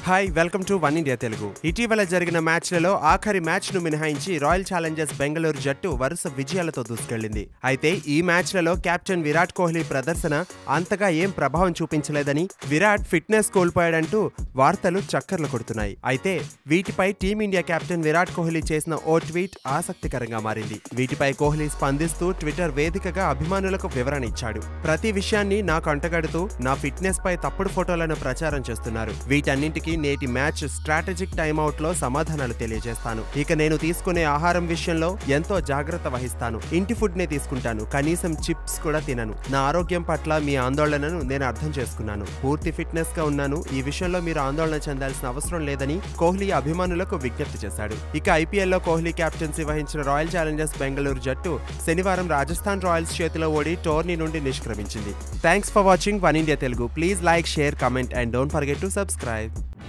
hi welcome to one India Telugu ఇటీవల జరిగిన మ్యాచ్లలో ఆఖరి మ్యాచ్ ను మినహాయించి రాయల్ ఛాలెంజర్స్ బెంగళూరు జట్టు వరుస విజయాలతో దూసుకెళ్లింది అయితే ఈ మ్యాచ్లలో కెప్టెన్ విరాట్ కోహ్లీ ప్రదర్శన అంతగా ఏం ప్రభావం చూపించలేదని విరాట్ ఫిట్నెస్ కోల్పోయాడంటూ వార్తలు చక్కర్లు కొడుతున్నాయి అయితే వీటిపై టీమిండియా కెప్టెన్ విరాట్ కోహ్లీ చేసిన ఓ ట్వీట్ ఆసక్తికరంగా మారింది వీటిపై కోహ్లీ స్పందిస్తూ ట్విట్టర్ వేదికగా అభిమానులకు వివరణ ఇచ్చాడు ప్రతి విషయాన్ని నాకు అంటగడుతూ నా ఫిట్నెస్ పై తప్పుడు ఫోటోలను ప్రచారం చేస్తున్నారు వీటన్నింటికి నేటి మ్యాచ్ స్ట్రాటజిక్ టైమ్అవుట్ లో సమాధానాలు తెలియజేస్తాను ఇక నేను తీసుకునే ఆహారం విషయంలో ఎంతో జాగ్రత్త వహిస్తాను ఇంటి ఫుడ్ నే తీసుకుంటాను కనీసం చిప్స్ కూడా తినను నా ఆరోగ్యం పట్ల మీ ఆందోళనను నేను అర్థం చేసుకున్నాను పూర్తి ఫిట్నెస్ గా ఉన్నాను ఈ విషయంలో మీరు ఆందోళన చెందాల్సిన అవసరం లేదని కోహ్లీ అభిమానులకు విజ్ఞప్తి చేశాడు ఇక ఐపీఎల్లో కోహ్లీ కెప్టెన్సీ వహించిన రాయల్ ఛాలెంజర్స్ బెంగళూరు జట్టు శనివారం రాజస్థాన్ రాయల్స్ చేతిలో ఓడి టోర్నీ నుండి నిష్క్రమించింది thanks for watching one India Telugu please like share comment and don't forget to subscribe